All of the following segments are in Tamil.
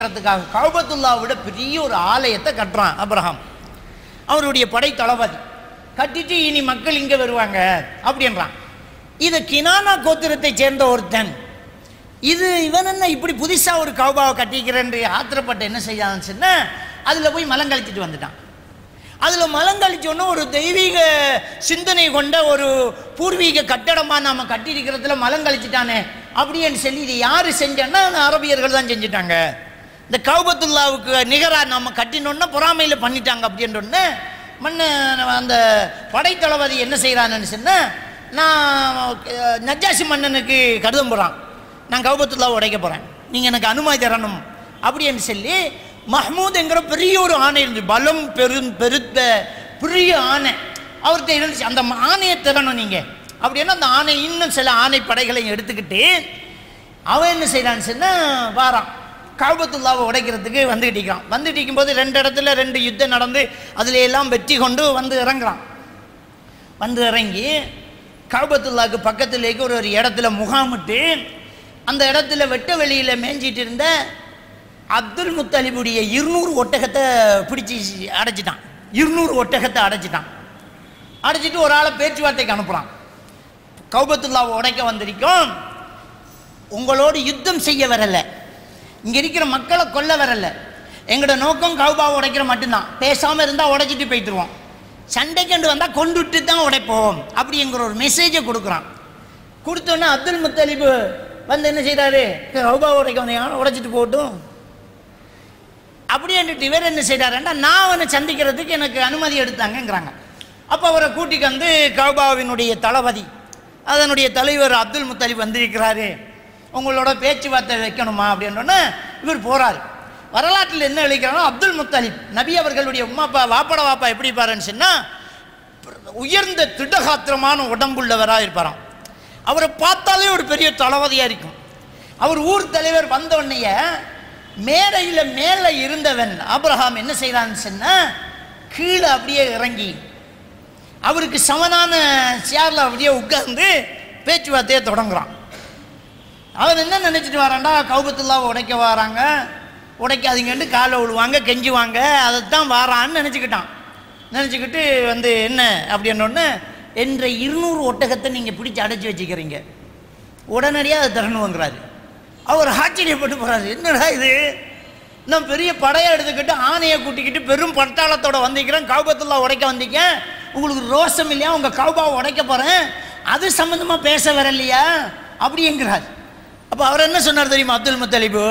கட்டுறதுக்காக கௌபத்துல்லாவை விட பெரிய ஒரு ஆலயத்தை கட்டுறான் அப்ரஹாம் அவருடைய படை தளபதி கட்டிட்டு இனி மக்கள் இங்கே வருவாங்க அப்படின்றான் இது கினானா கோத்திரத்தை சேர்ந்த ஒருத்தன் இது இவன் என்ன இப்படி புதுசாக ஒரு கௌபாவை கட்டிக்கிறேன் ஆத்திரப்பட்டு என்ன செய்யான்னு சொன்னா அதில் போய் மலம் கழிச்சிட்டு வந்துட்டான் அதில் மலம் கழிச்சோன்னா ஒரு தெய்வீக சிந்தனை கொண்ட ஒரு பூர்வீக கட்டடமாக நாம் கட்டியிருக்கிறதுல மலம் கழிச்சிட்டானே அப்படின்னு சொல்லி இது யார் செஞ்சேன்னா அந்த அரபியர்கள் தான் செஞ்சுட்டாங்க இந்த கௌபத்துல்லாவுக்கு நிகராக நம்ம கட்டினோன்னா பொறாமையில் பண்ணிட்டாங்க அப்படின்றோன்னு மண்ணு அந்த படைத்தளபதி என்ன செய்கிறான்னு சொன்னால் நான் அஹ், நஜ்ஜாசி மன்னனுக்கு கடிதம் போகிறான் நான் கௌபத்துல்லாவை உடைக்க போகிறேன் நீங்கள் எனக்கு அனுமதி தரணும் அப்படின்னு சொல்லி மஹ்மூத்ங்கிற பெரிய ஒரு ஆணை இருந்து பலம் பெரும் பெருத்த பெரிய ஆணை அவர்கிட்ட இருந்துச்சு அந்த ஆணையை தரணும் நீங்கள் அப்படின்னா அந்த ஆணை இன்னும் சில ஆணை படைகளையும் எடுத்துக்கிட்டு அவன் என்ன செய்கிறான்னு சொன்னால் வாரான் காபத்துல்லாவை உடைக்கிறதுக்கு வந்துகிட்டு இருக்கான் வந்துட்டு இருக்கும்போது ரெண்டு இடத்துல ரெண்டு யுத்தம் நடந்து அதுல எல்லாம் வெற்றி கொண்டு வந்து இறங்குறான் வந்து இறங்கி காபத்துல்லாவுக்கு பக்கத்துலேக்கு ஒரு ஒரு இடத்துல முகாமிட்டு அந்த இடத்துல வெட்ட வெளியில் மேய்ஞ்சிட்டு இருந்த அப்துல் முத்தலிபுடைய இருநூறு ஒட்டகத்தை பிடிச்சி அடைச்சிட்டான் இருநூறு ஒட்டகத்தை அடைச்சிட்டான் அடைச்சிட்டு ஒரு ஆளை பேச்சுவார்த்தைக்கு அனுப்புகிறான் கௌபத்துல்லாவை உடைக்க வந்திருக்கோம் உங்களோடு யுத்தம் செய்ய வரல இங்க இருக்கிற மக்களை கொல்ல வரல எங்களோட நோக்கம் கௌபாவை உடைக்கிற மட்டும்தான் பேசாம இருந்தா உடைச்சிட்டு போயிட்டுருவோம் சண்டைக்கு வந்தா கொண்டுட்டு தான் உடைப்போம் அப்படிங்கிற ஒரு மெசேஜை கொடுக்குறான் கொடுத்தோன்னே அப்துல் முத்தலிபு வந்து என்ன செய்றாரு கௌபாவை உடைக்க வந்தீங்க உடைச்சிட்டு போகட்டும் அப்படின்ட்டு இவர் என்ன செய்கிறாருன்னா நான் அவனை சந்திக்கிறதுக்கு எனக்கு அனுமதி எடுத்தாங்கங்கிறாங்க அப்போ அவரை கூட்டிக்கு வந்து கௌபாவினுடைய தளபதி அதனுடைய தலைவர் அப்துல் முத்தலிப் வந்திருக்கிறாரு உங்களோட பேச்சுவார்த்தை வைக்கணுமா அப்படின்னோடனே இவர் போறாரு வரலாற்றில் என்ன எழுதிக்கிறானோ அப்துல் முத்தலிப் நபி அவர்களுடைய உமாப்பா வாப்பட வாப்பா எப்படி இருப்பாருன்னு சொன்னா உயர்ந்த திடகாத்திரமான உடம்புள்ளவராக இருப்பாராம் அவரை பார்த்தாலே ஒரு பெரிய தளபதியாக இருக்கும் அவர் ஊர் தலைவர் வந்த உடனேயே மேடையில் மேலே இருந்தவன் ஆபிரகாம் என்ன செய்கிறான்னு சொன்னா கீழே அப்படியே இறங்கி அவருக்கு சமனான சேரில் அப்படியே உட்கார்ந்து பேச்சுவார்த்தையை தொடங்குறான் அவர் என்ன நினச்சிட்டு வரான்டா கௌபத்துல்லாவை உடைக்க வராங்க உடைக்காதீங்கன்ட்டு காலை விழுவாங்க கெஞ்சுவாங்க அதைத்தான் வாரான்னு நினச்சிக்கிட்டான் நினச்சிக்கிட்டு வந்து என்ன அப்படின்னொன்னு என்ற இருநூறு ஒட்டகத்தை நீங்கள் பிடிச்சி அடைச்சி வச்சுக்கிறீங்க உடனடியாக அதை தரணுங்கிறாரு அவர் ஆச்சரியப்பட்டு போகிறாரு என்னடா இது நான் பெரிய படையை எடுத்துக்கிட்டு ஆணையை கூட்டிக்கிட்டு பெரும் பட்டாளத்தோட வந்திருக்கிறேன் கௌபத்துல்லா உடைக்க வந்தீங்க உங்களுக்கு ரோஷம் இல்லையா உங்கள் கௌபாவை உடைக்க போகிறேன் அது சம்மந்தமாக பேச வரலையா அப்படிங்கிறார் அப்போ அவர் என்ன சொன்னார் தெரியுமா அப்துல் முத்தலிபு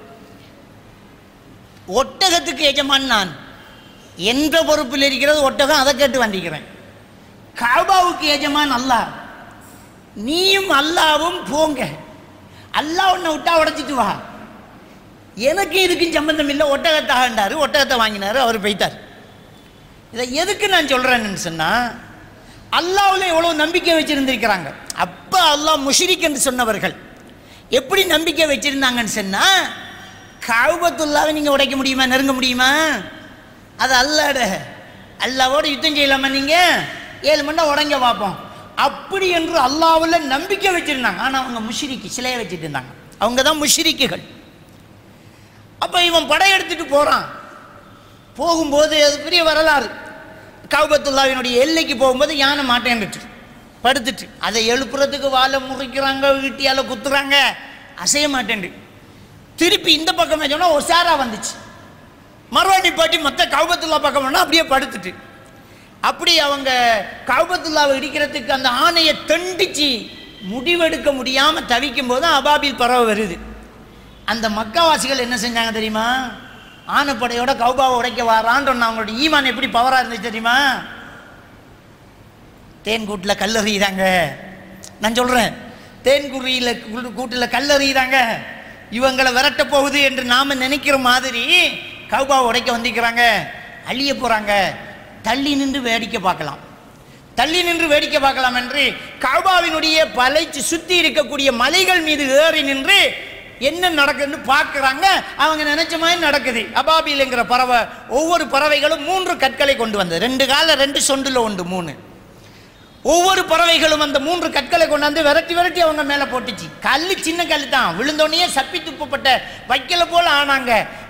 ஒட்டகத்துக்கு எஜமான் நான் என்ற பொறுப்பில் இருக்கிறது ஒட்டகம் அதை கேட்டு வந்திருக்கிறேன் காபாவுக்கு எஜமான் அல்லாஹ் நீயும் அல்லாவும் போங்க அல்லாஹ் உன்னை விட்டா உடைச்சிட்டு வா எனக்கு இதுக்கும் சம்பந்தம் இல்லை ஒட்டகத்தாகண்டாரு ஒட்டகத்தை வாங்கினாரு அவர் போய்த்தார் இதை எதுக்கு நான் சொல்கிறேன்னு சொன்னால் அல்லாவில் எவ்வளோ நம்பிக்கை வச்சுருந்துருக்கிறாங்க அப்போ அல்லாஹ் முஷிரிக் என்று சொன்னவர்கள் எப்படி நம்பிக்கை வச்சுருந்தாங்கன்னு சொன்னால் காபத்துல்லாவை நீங்கள் உடைக்க முடியுமா நெருங்க முடியுமா அது அல்லாட அல்லாவோட யுத்தம் செய்யலாமா நீங்கள் ஏழு மணி நேரம் உடைங்க பார்ப்போம் அப்படி என்று அல்லாவில் நம்பிக்கை வச்சுருந்தாங்க ஆனால் அவங்க முஷிரிக்கு சிலையை வச்சுட்டு இருந்தாங்க அவங்க தான் முஷிரிக்குகள் அப்போ இவன் படையெடுத்துட்டு போகிறான் போகும்போது அது பெரிய வரலாறு கௌபத்துல்லாவினுடைய எல்லைக்கு போகும்போது யானை மாட்டேன்னுட்டு படுத்துட்டு அதை எழுப்புறதுக்கு வாழை முறிக்கிறாங்க வீட்டியால் குத்துறாங்க அசைய மாட்டேன்டு திருப்பி இந்த பக்கம் சொன்னால் ஒசாரா வந்துச்சு மறுவாடி பாட்டி மொத்த கௌபத்துல்லா பக்கம் வேணா அப்படியே படுத்துட்டு அப்படி அவங்க கௌபத்துல்லாவை இடிக்கிறதுக்கு அந்த ஆணையை தண்டிச்சு முடிவெடுக்க முடியாமல் தவிக்கும் போது அபாபில் பறவை வருது அந்த மக்காவாசிகள் என்ன செஞ்சாங்க தெரியுமா ஆனப்படையோட கௌபாவை உடைக்க வாரான்னு அவங்களோட ஈமான் எப்படி பவராக இருந்துச்சு தெரியுமா தேன் கூட்டில் கல்லறிகிறாங்க நான் சொல்கிறேன் தேன் குறியில் கூட்டில் கல்லறிகிறாங்க இவங்களை விரட்ட போகுது என்று நாம் நினைக்கிற மாதிரி கௌபாவை உடைக்க வந்திருக்கிறாங்க அழிய போகிறாங்க தள்ளி நின்று வேடிக்கை பார்க்கலாம் தள்ளி நின்று வேடிக்கை பார்க்கலாம் என்று கௌபாவினுடைய பலைச்சு சுற்றி இருக்கக்கூடிய மலைகள் மீது ஏறி நின்று என்ன நடக்குதுன்னு பார்க்குறாங்க அவங்க நினைச்ச மாதிரி நடக்குது அபாபிலுங்கிற பறவை ஒவ்வொரு பறவைகளும் மூன்று கற்களை கொண்டு வந்தது ரெண்டு கால ரெண்டு சொண்டுல உண்டு மூணு ஒவ்வொரு பறவைகளும் அந்த மூன்று கற்களை கொண்டாந்து விரட்டி விரட்டி அவங்க மேலே போட்டுச்சு கல் சின்ன கல் தான் விழுந்தோடனே சப்பி துப்பப்பட்ட வைக்கல போல ஆனாங்க